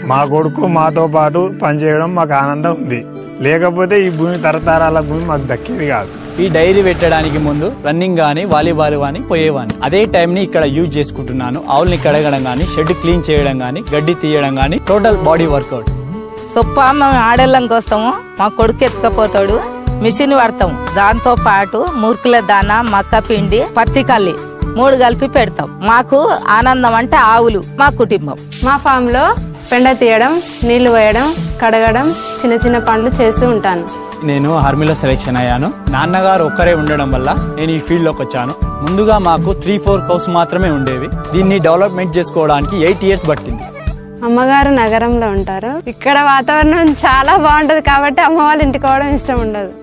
మా కొడుకు మాతో పాటు పనిచేయడం మాకు ఆనందం ఉంది లేకపోతే ఈ భూమి తరతరాల భూమి మాకు దక్కేది కాదు ఈ డైరీ పెట్టడానికి ముందు రన్నింగ్ గానీ వాలీబాల్ గానీ పోయేవాని అదే టైం ని ఇక్కడ యూజ్ చేసుకుంటున్నాను ఆవుల్ని కడగడం గానీ షెడ్ క్లీన్ చేయడం గానీ గడ్డి తీయడం గానీ టోటల్ బాడీ వర్కౌట్ సొప్ప మేము ఆడేళ్ళంకి వస్తాము మా కొడుకు ఎత్తుకపోతాడు మిషన్ వాడతాం దాంతో పాటు మురుకుల దాన మక్క పిండి పత్తి కల్లి మూడు కలిపి పెడతాం మాకు ఆనందం అంటే ఆవులు మా కుటుంబం మా ఫామ్ లో పెండ తీయడం నీళ్లు వేయడం కడగడం చిన్న చిన్న పనులు చేస్తూ ఉంటాను నేను ఆర్మీలో సెలెక్షన్ అయ్యాను నాన్నగారు ఒక్కరే ఉండడం వల్ల నేను ఈ ఫీల్డ్ లోకి వచ్చాను ముందుగా మాకు త్రీ ఫోర్ కౌస్ మాత్రమే ఉండేవి దీన్ని డెవలప్మెంట్ చేసుకోవడానికి ఎయిట్ ఇయర్స్ పట్టింది అమ్మగారు నగరంలో ఉంటారు ఇక్కడ వాతావరణం చాలా బాగుంటది కాబట్టి అమ్మ వాళ్ళ ఇంటికి పోవడం ఇష్టం ఉండదు